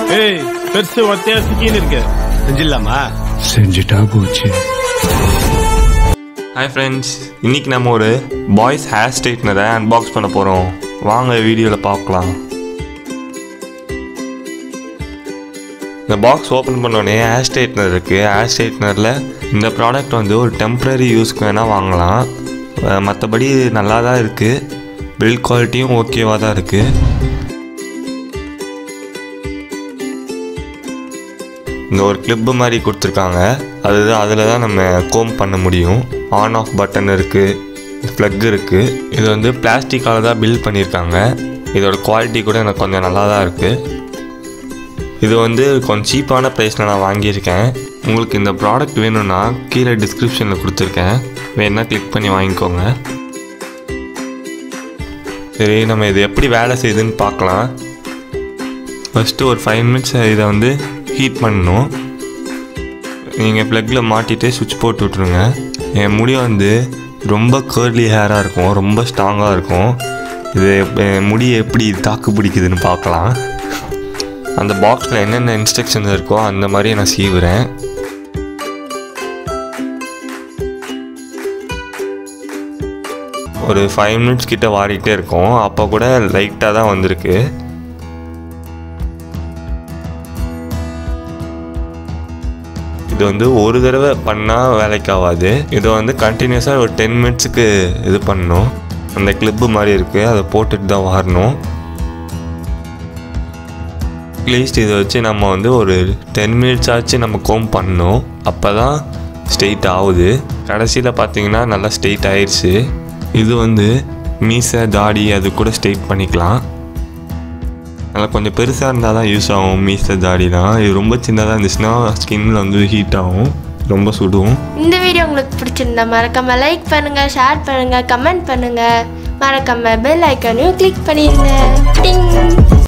ஏய் பெருசு ஒத்தையா சிக்கின்னு இருக்கு செஞ்சிடலாமா செஞ்சுட்டா போச்சு ஹாய் ஃப்ரெண்ட்ஸ் இன்னைக்கு நம்ம ஒரு பாய்ஸ் ஹேர் ஸ்ட்ரைட்னரை அன்பாக்ஸ் பண்ண போகிறோம் வாங்க வீடியோவில் பார்க்கலாம் இந்த பாக்ஸ் ஓப்பன் பண்ணோடனே ஹேர் ஸ்ட்ரைட்னர் இருக்குது ஹேர் ஸ்ட்ரைட்னரில் இந்த ப்ராடக்ட் வந்து ஒரு டெம்ப்ரரி யூஸ்க்கு வேணால் வாங்கலாம் அஹ் மற்றபடி நல்லா தான் இருக்குது பில்ட் குவாலிட்டியும் ஓகேவாக தான் இருக்குது இந்த ஒரு கிளிப்பு மாதிரி கொடுத்துருக்காங்க அதுதான் அதில் தான் நம்ம கோம் பண்ண முடியும் ஆன் ஆஃப் பட்டன் இருக்குது ப்ளக் இருக்குது இது வந்து பிளாஸ்டிக்கால் தான் பில்ட் பண்ணியிருக்காங்க இதோட குவாலிட்டி கூட எனக்கு கொஞ்சம் நல்லா தான் இருக்குது இது வந்து கொஞ்சம் சீப்பான ப்ரைஸில் நான் வாங்கியிருக்கேன் உங்களுக்கு இந்த ப்ராடக்ட் வேணும்னா கீழே டிஸ்கிரிப்ஷனில் கொடுத்துருக்கேன் வேணால் கிளிக் பண்ணி வாங்கிக்கோங்க சரி நம்ம இது எப்படி வேலை செய்யுதுன்னு பார்க்கலாம் ஃபஸ்ட்டு ஒரு ஃபைவ் மினிட்ஸ் இதை வந்து ஹீட் பண்ணணும் நீங்கள் ப்ளக்கில் மாட்டிட்டு சுவிட்ச் போட்டு விட்ருங்க என் முடி வந்து ரொம்ப கேர்லி ஹேராக இருக்கும் ரொம்ப ஸ்ட்ராங்காக இருக்கும் இது எப்ப- என் முடி எப்படி தாக்கு பிடிக்குதுன்னு பார்க்கலாம் அந்த பாக்ஸில் என்னென்ன இன்ஸ்ட்ரக்ஷன்ஸ் இருக்கோ அந்த மாதிரி நான் சீவுறேன் ஒரு ஃபைவ் மினிட்ஸ் கிட்ட வாரிட்டே இருக்கும் அப்போ கூட லைட்டாக தான் வந்திருக்கு இது வந்து ஒரு தடவை பண்ணால் வேலைக்கு ஆகாது இது வந்து கண்டினியூஸாக ஒரு டென் மினிட்ஸுக்கு இது பண்ணணும் அந்த கிளிப்பு மாதிரி இருக்குது அதை போட்டுட்டு தான் வரணும் அட்லீஸ்ட் இதை வச்சு நம்ம வந்து ஒரு டென் மினிட்ஸ் ஆச்சு நம்ம கோம் பண்ணணும் அப்போ தான் ஸ்ட்ரெயிட் ஆகுது கடைசியில் பார்த்தீங்கன்னா நல்லா ஸ்ட்ரெயிட் ஆயிடுச்சு இது வந்து மீசை தாடி அது கூட ஸ்ட்ரெயிட் பண்ணிக்கலாம் நல்லா கொஞ்சம் பெருசாக இருந்தால் தான் யூஸ் ஆகும் மீசை தாடிலாம் இது ரொம்ப சின்னதாக இருந்துச்சுன்னா ஸ்கின்னில் வந்து ஹீட் ஆகும் ரொம்ப சுடும் இந்த வீடியோ உங்களுக்கு பிடிச்சிருந்தா மறக்காம லைக் பண்ணுங்க ஷேர் பண்ணுங்க கமெண்ட் பண்ணுங்க மறக்காம பெல் ஐக்கானையும் கிளிக் பண்ணிடுங்க டிங்